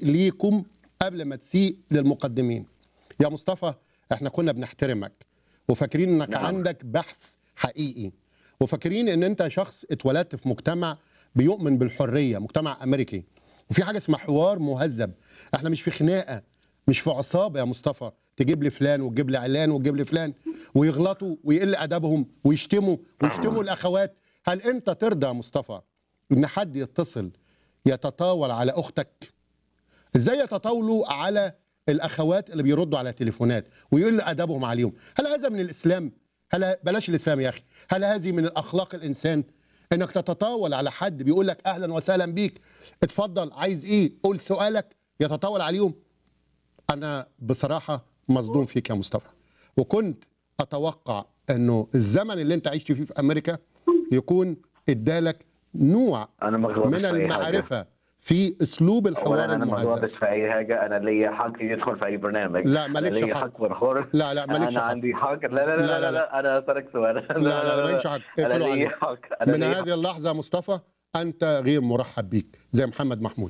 ليكم قبل ما تسيء للمقدمين يا مصطفى احنا كنا بنحترمك وفاكرين انك نعم. عندك بحث حقيقي وفاكرين ان انت شخص اتولدت في مجتمع بيؤمن بالحريه مجتمع امريكي وفي حاجه اسمها حوار مهذب احنا مش في خناقه مش في عصابه يا مصطفى تجيب لي فلان وتجيب لي علان وتجيب لي فلان ويغلطوا ويقل ادبهم ويشتموا ويشتموا الاخوات هل انت ترضى يا مصطفى ان حد يتصل يتطاول على اختك ازاي يتطاولوا على الاخوات اللي بيردوا على تليفونات ويقل ادبهم عليهم هل هذا من الاسلام هل بلاش الاسلام يا اخي هل هذه من الاخلاق الانسان انك تتطاول على حد بيقول لك اهلا وسهلا بيك اتفضل عايز ايه قول سؤالك يتطاول عليهم انا بصراحه مصدوم فيك يا مصطفى وكنت اتوقع انه الزمن اللي انت عشت فيه في امريكا يكون ادالك نوع انا ما غلطتش من في أي حاجة. المعرفه في اسلوب اولا الحوار انا ما المهذب غلطتش في اي حاجه انا ليا حق يدخل في اي برنامج لا، انا مالكش ليا حق. حق والحر لا لا مالكش انا حق عندي حق لا لا لا لا، لا, لا، لا, لا. انا اسالك سؤال لا لا لا مالكش حق انا اقفلوا ليا عليك حق انا من ليا هذه اللحظه يا مصطفى انت غير مرحب بيك زي محمد محمود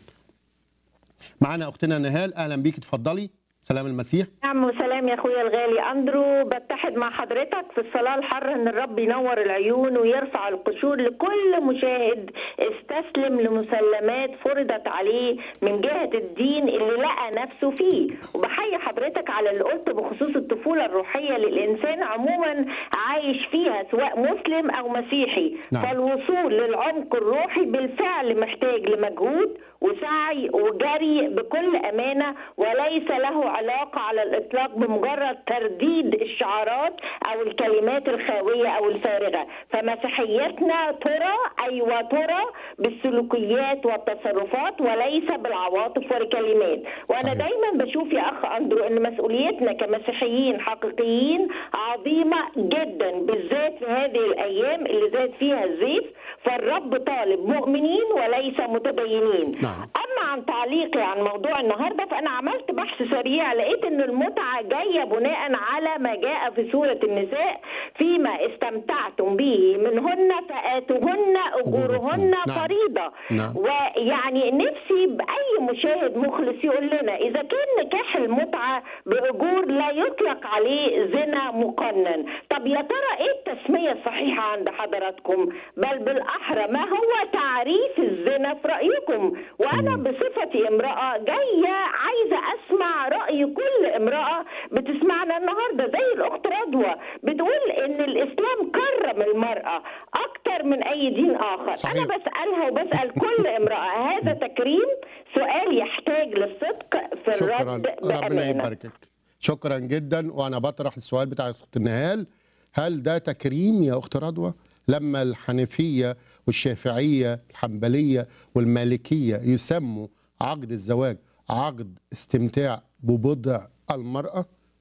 معانا اختنا نهال اهلا بيك اتفضلي سلام المسيح نعم وسلام يا اخويا الغالي اندرو بتحد مع حضرتك في الصلاه الحر ان الرب ينور العيون ويرفع القشور لكل مشاهد استسلم لمسلمات فرضت عليه من جهه الدين اللي لقى نفسه فيه وبحيي حضرتك على اللي قلته بخصوص الطفوله الروحيه للانسان عموما عايش فيها سواء مسلم او مسيحي نعم. فالوصول للعمق الروحي بالفعل محتاج لمجهود وسعي وجري بكل امانه وليس له علاقه على الاطلاق بمجرد ترديد الشعارات او الكلمات الخاويه او الفارغه فمسيحيتنا ترى ايوه ترى بالسلوكيات والتصرفات وليس بالعواطف والكلمات وانا صحيح. دايما بشوف يا اخ اندرو ان مسؤوليتنا كمسيحيين حقيقيين عظيمه جدا بالذات في هذه الايام اللي زاد فيها الزيف فالرب طالب مؤمنين وليس متدينين نعم. اما عن تعليقي عن موضوع النهارده فانا عملت بحث سريع لقيت ان المتعه جايه بناء على ما جاء في سوره النساء فيما استمتعتم به منهن فاتوهن اجورهن نعم. فريضه نعم. ويعني نفسي باي مشاهد مخلص يقول لنا اذا كان نكاح المتعه باجور لا يطلق عليه زنا مقنن طب يا ترى ايه التسميه الصحيحه عند حضراتكم بل بالاحرى ما هو تعريف الزنا في رايكم وانا بصفتي امراه جايه عايزه اسمع راي كل امراه بتسمعنا النهارده زي الاخت رضوى بتقول ان الاسلام كرم المراه اكتر من اي دين اخر صحيح. انا بسالها وبسال كل امراه هذا تكريم سؤال يحتاج للصدق في شكرا الرد ربنا بامانه يباركك شكرا جدا وانا بطرح السؤال بتاع اخت نهال هل ده تكريم يا اخت رضوى لما الحنفيه والشافعيه الحنبليه والمالكيه يسموا عقد الزواج عقد استمتاع ببضع المراه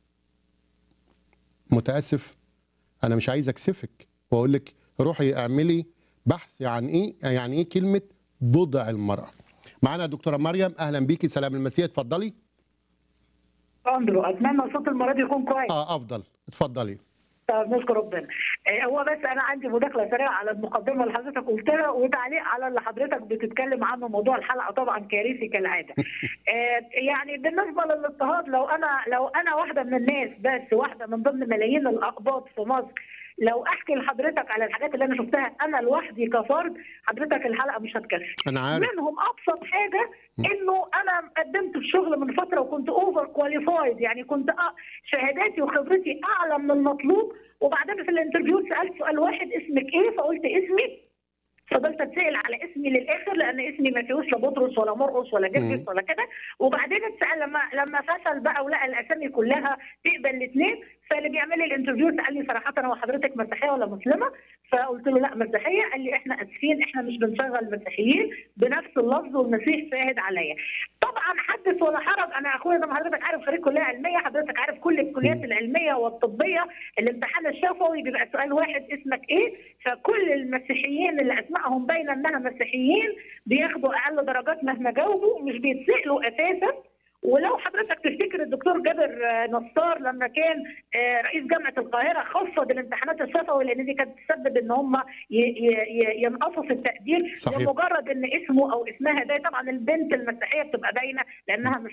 متاسف انا مش عايز اكسفك واقول لك روحي اعملي بحث عن ايه يعني ايه كلمه بضع المراه معانا دكتوره مريم اهلا بيكي سلام المسيح اتفضلي اندرو اتمنى صوت المره دي يكون كويس اه افضل اتفضلي طب نشكر ربنا آه، هو بس انا عندي مداخله سريعه على المقدمه اللي حضرتك قلتها وتعليق على اللي حضرتك بتتكلم عنه موضوع الحلقه طبعا كارثي كالعاده آه، يعني بالنسبه للاضطهاد لو انا لو انا واحده من الناس بس واحده من ضمن ملايين الاقباط في مصر لو احكي لحضرتك على الحاجات اللي انا شفتها انا لوحدي كفرد حضرتك الحلقه مش هتكفي انا عارف منهم ابسط حاجه انه انا قدمت في شغل من فتره وكنت اوفر كواليفايد يعني كنت أ- شهاداتي وخبرتي اعلى من المطلوب وبعدين في الانترفيو سالت سؤال واحد اسمك ايه فقلت اسمي فضلت اتسال على اسمي للاخر لان اسمي ما فيهوش لا بطرس ولا مرقص ولا جرجس ولا كده وبعدين اتسال لما لما فشل بقى ولقى الاسامي كلها تقبل الاثنين فاللي بيعمل لي الانترفيو سالني صراحه هو حضرتك مسيحيه ولا مسلمه؟ فقلت له لا مسيحيه قال لي احنا اسفين احنا مش بنشغل مسيحيين بنفس اللفظ والمسيح شاهد عليا. طبعا حدث ولا حرج انا اخويا زي ما حضرتك عارف خريج كليه علميه حضرتك عارف كل الكليات العلميه والطبيه الامتحان الشفوي بيبقى سؤال واحد اسمك ايه فكل المسيحيين اللي اسمائهم باينه انها مسيحيين بياخدوا اقل درجات مهما جاوبوا مش بيتسالوا اساسا ولو حضرتك تفتكر الدكتور جابر آه، نصار لما كان آه، رئيس جامعه القاهره خفض الامتحانات الشفوي لان دي كانت تسبب ان هم ي- ي- ي- ينقصوا في التقدير صحيح. لمجرد ان اسمه او اسمها ده طبعا البنت المسيحيه بتبقى باينه لانها مش